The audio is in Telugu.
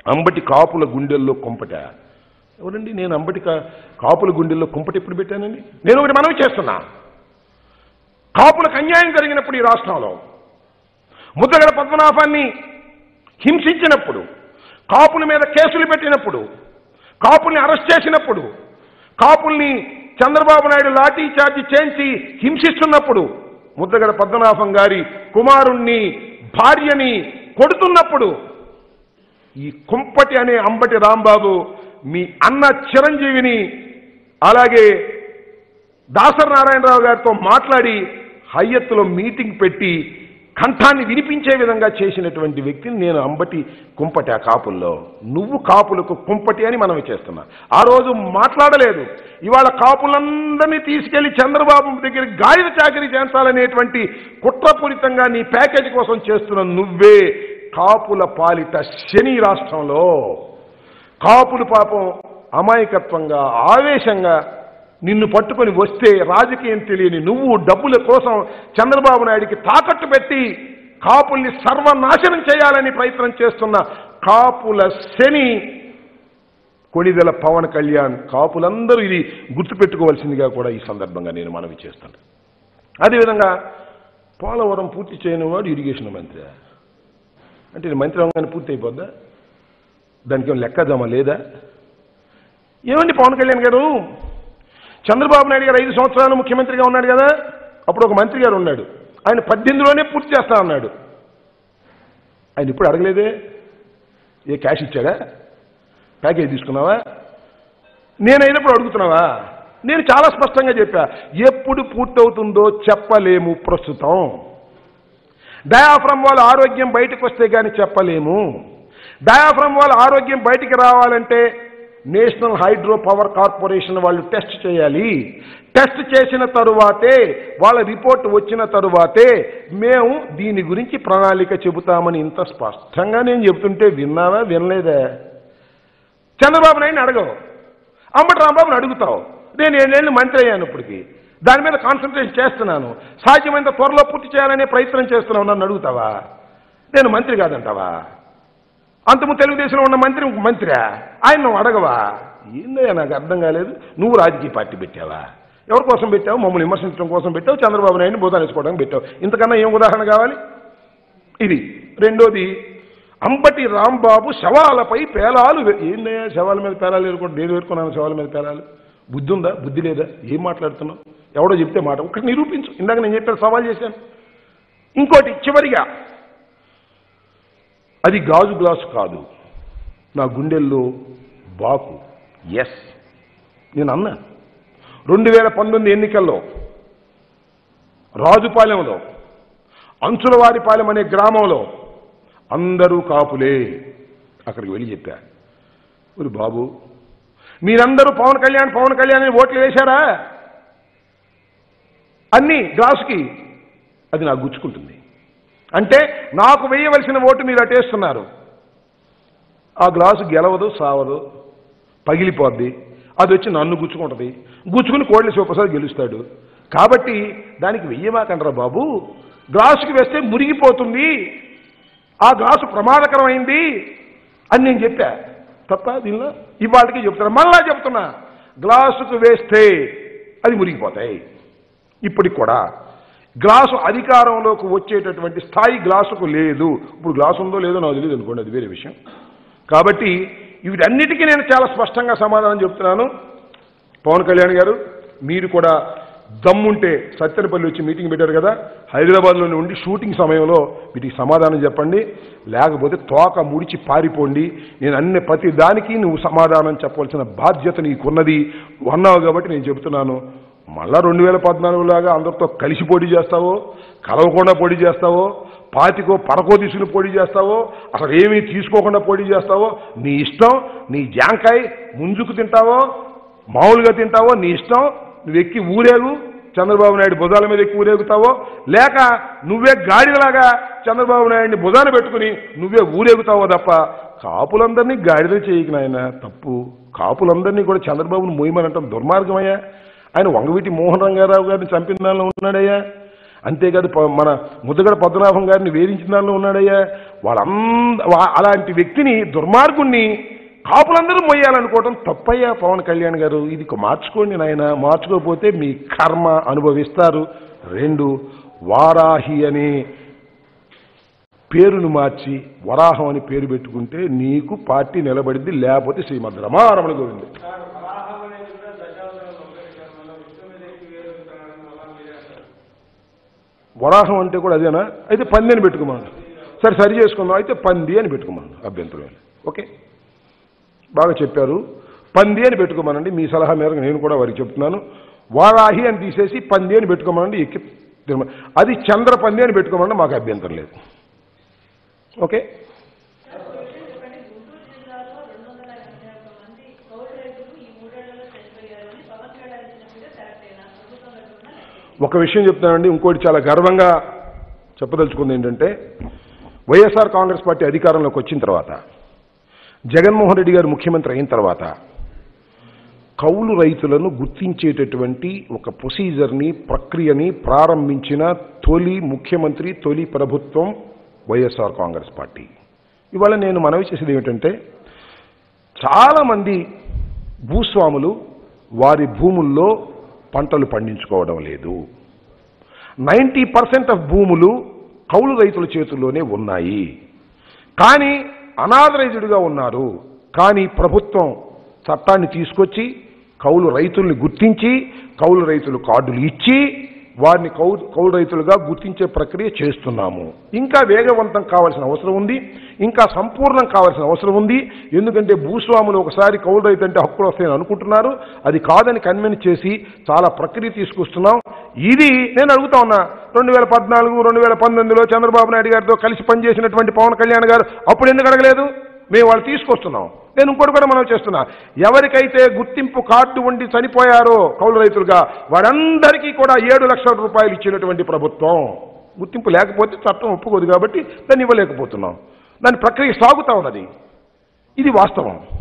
అంబటి కాపుల గుండెల్లో కుంపట ఎవరండి నేను అంబటి కా- కాపుల గుండెల్లో కుంపట ఎప్పుడు పెట్టానండి నేను ఒకటి మనవి చేస్తున్నా కాపులకు అన్యాయం జరిగినప్పుడు ఈ రాష్ట్రంలో ముద్దగడ పద్మనాభాన్ని హింసించినప్పుడు కాపుల మీద కేసులు పెట్టినప్పుడు కాపుల్ని అరెస్ట్ చేసినప్పుడు కాపుల్ని చంద్రబాబు నాయుడు లాఠీ చార్జి చేయించి హింసిస్తున్నప్పుడు ముద్దగడ పద్మనాభం గారి కుమారుణ్ణి భార్యని కొడుతున్నప్పుడు ఈ కుంపటి అనే అంబటి రాంబాబు మీ అన్న చిరంజీవిని అలాగే దాసరి నారాయణరావు గారితో మాట్లాడి హయ్యత్తులో మీటింగ్ పెట్టి కంఠాన్ని వినిపించే విధంగా చేసినటువంటి వ్యక్తిని నేను అంబటి కుంపటి ఆ కాపుల్లో నువ్వు కాపులకు కుంపటి అని మనవి చేస్తున్నా ఆ రోజు మాట్లాడలేదు ఇవాళ కాపులందరినీ తీసుకెళ్లి చంద్రబాబు దగ్గర గాడిద చాకరీ చేయించాలనేటువంటి కుట్రపూరితంగా నీ ప్యాకేజీ కోసం చేస్తున్న నువ్వే కాపుల పాలిట శని రాష్ట్రంలో కాపులు పాపం అమాయకత్వంగా ఆవేశంగా నిన్ను పట్టుకొని వస్తే రాజకీయం తెలియని నువ్వు డబ్బుల కోసం చంద్రబాబు నాయుడికి తాకట్టు పెట్టి కాపుల్ని సర్వనాశనం చేయాలని ప్రయత్నం చేస్తున్న కాపుల శని కొణిదెల పవన్ కళ్యాణ్ కాపులందరూ ఇది గుర్తుపెట్టుకోవాల్సిందిగా కూడా ఈ సందర్భంగా నేను మనవి చేస్తాను అదేవిధంగా పోలవరం పూర్తి చేయని వాడు ఇరిగేషన్ మంత్రి అంటే ఇది మంత్రి అవగానే పూర్తి అయిపోద్దా దానికి ఏం లెక్క జమ లేదా ఏమండి పవన్ కళ్యాణ్ గారు చంద్రబాబు నాయుడు గారు ఐదు సంవత్సరాలు ముఖ్యమంత్రిగా ఉన్నాడు కదా అప్పుడు ఒక మంత్రి గారు ఉన్నాడు ఆయన పద్దెనిమిదిలోనే పూర్తి చేస్తా అన్నాడు ఆయన ఇప్పుడు అడగలేదే ఏ క్యాష్ ఇచ్చాడా ప్యాకేజ్ తీసుకున్నావా నేనైనప్పుడు అడుగుతున్నావా నేను చాలా స్పష్టంగా చెప్పా ఎప్పుడు పూర్తవుతుందో చెప్పలేము ప్రస్తుతం డయాఫ్రమ్ వాళ్ళ ఆరోగ్యం బయటకు వస్తే కానీ చెప్పలేము డయాఫ్రమ్ వాళ్ళ ఆరోగ్యం బయటికి రావాలంటే నేషనల్ హైడ్రో పవర్ కార్పొరేషన్ వాళ్ళు టెస్ట్ చేయాలి టెస్ట్ చేసిన తరువాతే వాళ్ళ రిపోర్ట్ వచ్చిన తరువాతే మేము దీని గురించి ప్రణాళిక చెబుతామని ఇంత స్పష్టంగా నేను చెబుతుంటే విన్నావా వినలేదా చంద్రబాబు నాయుడిని అడగవు అంబటి రాంబాబుని అడుగుతావు నేను ఏడేళ్ళు మంత్రి అయ్యాను ఇప్పటికి దాని మీద కాన్సన్ట్రేషన్ చేస్తున్నాను సాధ్యమైనంత త్వరలో పూర్తి చేయాలనే ప్రయత్నం చేస్తున్నావు నన్ను అడుగుతావా నేను మంత్రి కాదంటావా అంతము తెలుగుదేశంలో ఉన్న మంత్రి మంత్రి ఆయన నువ్వు అడగవా ఏందయ్యా నాకు అర్థం కాలేదు నువ్వు రాజకీయ పార్టీ పెట్టావా ఎవరి కోసం పెట్టావు మమ్మల్ని విమర్శించడం కోసం పెట్టావు చంద్రబాబు నాయుడిని బోధానించుకోవడానికి పెట్టావు ఇంతకన్నా ఏం ఉదాహరణ కావాలి ఇది రెండోది అంబటి రాంబాబు శవాలపై పేలాలు వే- ఏందయ్యా శవాల మీద పేలాలు ఏరుకోండి నేను ఏరుకున్నాను శవాల మీద పేలాలు బుద్ధి ఉందా బుద్ధి లేదా ఏం మాట్లాడుతున్నావు ఎవడో చెప్తే మాట ఒకటి నిరూపించు ఇందాక నేను చెప్పాను సవాల్ చేశాను ఇంకోటి చివరిగా అది గాజు గ్లాసు కాదు నా గుండెల్లో బాకు ఎస్ నేను అన్నా రెండు వేల పంతొమ్మిది ఎన్నికల్లో రాజుపాలెంలో అంచులవారిపాలెం అనే గ్రామంలో అందరూ కాపులే అక్కడికి వెళ్ళి చెప్పా ఒరి బాబు మీరందరూ పవన్ కళ్యాణ్ పవన్ కళ్యాణ్ అని ఓట్లు వేశారా అన్ని గ్లాసుకి అది నాకు గుచ్చుకుంటుంది అంటే నాకు వేయవలసిన ఓటు మీరు అటేస్తున్నారు ఆ గ్లాసు గెలవదు సావదు పగిలిపోద్ది అది వచ్చి నన్ను గుచ్చుకుంటుంది గుచ్చుకుని కోళ్ళ శివప్రసాద్ గెలుస్తాడు కాబట్టి దానికి వెయ్యమాకండ్రా బాబు గ్లాసుకి వేస్తే మురిగిపోతుంది ఆ గ్లాసు ప్రమాదకరమైంది అని నేను చెప్పా తప్ప దీనిలో ఇవాళకి చెప్తున్నా మళ్ళా చెప్తున్నా గ్లాసుకు వేస్తే అది మురిగిపోతాయి ఇప్పటికి కూడా గ్లాసు అధికారంలోకి వచ్చేటటువంటి స్థాయి గ్లాసుకు లేదు ఇప్పుడు గ్లాసు ఉందో లేదో నాకు తెలియదు అనుకోండి అది వేరే విషయం కాబట్టి వీటన్నిటికీ నేను చాలా స్పష్టంగా సమాధానం చెప్తున్నాను పవన్ కళ్యాణ్ గారు మీరు కూడా దమ్ముంటే సత్తెనపల్లి వచ్చి మీటింగ్ పెట్టారు కదా హైదరాబాద్లోనే ఉండి షూటింగ్ సమయంలో వీటికి సమాధానం చెప్పండి లేకపోతే తోక ముడిచి పారిపోండి నేను అన్ని ప్రతి దానికి నువ్వు సమాధానం చెప్పవలసిన బాధ్యత నీకున్నది నువ్వు అన్నావు కాబట్టి నేను చెబుతున్నాను మళ్ళా రెండు వేల పద్నాలుగులాగా అందరితో కలిసి పోటీ చేస్తావో కలవకుండా పోటీ చేస్తావో పాతికో పరకో తీసుకుని పోటీ చేస్తావో అసలు ఏమీ తీసుకోకుండా పోటీ చేస్తావో నీ ఇష్టం నీ జాంకాయ్ ముంజుకు తింటావో మామూలుగా తింటావో నీ ఇష్టం నువ్వు ఎక్కి ఊరేగు చంద్రబాబు నాయుడు భుజాల మీద ఎక్కి ఊరేగుతావో లేక నువ్వే గాడిదలాగా చంద్రబాబు నాయుడిని భుజాన పెట్టుకుని నువ్వే ఊరేగుతావో తప్ప కాపులందరినీ గాడిద చేయకు నాయన తప్పు కాపులందరినీ కూడా చంద్రబాబును మోయమనంటాం దుర్మార్గమయ్యా ఆయన వంగవీటి మోహన్ రంగారావు గారిని చంపిన దానిలో ఉన్నాడయ్యా అంతేకాదు ప- మన ముద్దగడ పద్మనాభం గారిని వేధించిన దానిలో ఉన్నాడయ్యా వాళ్ళంద వా- అలాంటి వ్యక్తిని దుర్మార్గుణ్ణి కాపులందరూ మొయ్యాలనుకోవడం తప్పయ్యా పవన్ కళ్యాణ్ గారు ఇది మార్చుకోండి నాయన మార్చుకోకపోతే మీ కర్మ అనుభవిస్తారు రెండు వారాహి అనే పేరును మార్చి వరాహం అని పేరు పెట్టుకుంటే నీకు పార్టీ నిలబడింది లేకపోతే శ్రీమద్ రమారమణ గోవింది వరాహం అంటే కూడా అదేనా అయితే పంది అని పెట్టుకోమన్నాడు సరే సరి చేసుకుందాం అయితే పంది అని పెట్టుకోమన్నాడు అభ్యంతరం లేదు. ఓకే బాగా చెప్పారు పంది అని పెట్టుకోమనండి మీ సలహా మేరకు నేను కూడా వారికి చెప్తున్నాను వారాహి అని తీసేసి పంది అని పెట్టుకోమనండి ఎక్కి తిరుమ- అది చంద్ర పంది అని పెట్టుకోమనండి మాకు అభ్యంతరం లేదు ఓకే చెప్పండి గుంటూరు జిల్లాలో రెండు వందల ఎనభై ఒక్క మంది కౌలు రైతులు ఈ మూడేళ్లలో చనిపోయారని పవన్ కళ్యాణ్ ఇచ్చినట్టుగా కరెక్టేనా ప్రభుత్వం పెట్టుకున్న లెక్క ఒక విషయం చెప్తానండి ఇంకోటి చాలా గర్వంగా చెప్పదలుచుకుంది ఏంటంటే వైఎస్ఆర్ కాంగ్రెస్ పార్టీ అధికారంలోకి వచ్చిన తర్వాత జగన్మోహన్ రెడ్డి గారు ముఖ్యమంత్రి అయిన తర్వాత కౌలు రైతులను గుర్తించేటటువంటి ఒక ప్రొసీజర్ని ప్రక్రియని ప్రారంభించిన తొలి ముఖ్యమంత్రి తొలి ప్రభుత్వం వైఎస్ఆర్ కాంగ్రెస్ పార్టీ ఇవాళ నేను మనవి చేసేది ఏమిటంటే చాలామంది భూస్వాములు వారి భూముల్లో పంటలు పండించుకోవడం లేదు నైంటీ పర్సెంట్ ఆఫ్ భూములు కౌలు రైతుల చేతుల్లోనే ఉన్నాయి కానీ అనాథరైజుడుగా ఉన్నారు కానీ ప్రభుత్వం చట్టాన్ని తీసుకొచ్చి కౌలు రైతుల్ని గుర్తించి కౌలు రైతులు కార్డులు ఇచ్చి వారిని కౌ కౌలు రైతులుగా గుర్తించే ప్రక్రియ చేస్తున్నాము ఇంకా వేగవంతం కావాల్సిన అవసరం ఉంది ఇంకా సంపూర్ణం కావాల్సిన అవసరం ఉంది ఎందుకంటే భూస్వాములు ఒకసారి కౌలు రైతు అంటే హక్కులు వస్తాయని అనుకుంటున్నారు అది కాదని కన్విన్స్ చేసి చాలా ప్రక్రియ తీసుకొస్తున్నాం ఇది నేను అడుగుతా ఉన్నా రెండు వేల పద్నాలుగు రెండు వేల పంతొమ్మిదిలో చంద్రబాబు నాయుడు గారితో కలిసి పనిచేసినటువంటి పవన్ కళ్యాణ్ గారు అప్పుడు ఎందుకు అడగలేదు మేము వాళ్ళు తీసుకొస్తున్నాం నేను ఇంకోటి కూడా మనం చేస్తున్నా ఎవరికైతే గుర్తింపు కార్డు ఉండి చనిపోయారో కౌలు రైతులుగా వారందరికీ కూడా ఏడు లక్షల రూపాయలు ఇచ్చినటువంటి ప్రభుత్వం గుర్తింపు లేకపోతే చట్టం ఒప్పుకోదు కాబట్టి దాన్ని ఇవ్వలేకపోతున్నాం దాని ప్రక్రియ సాగుతా ఉన్నది ఇది వాస్తవం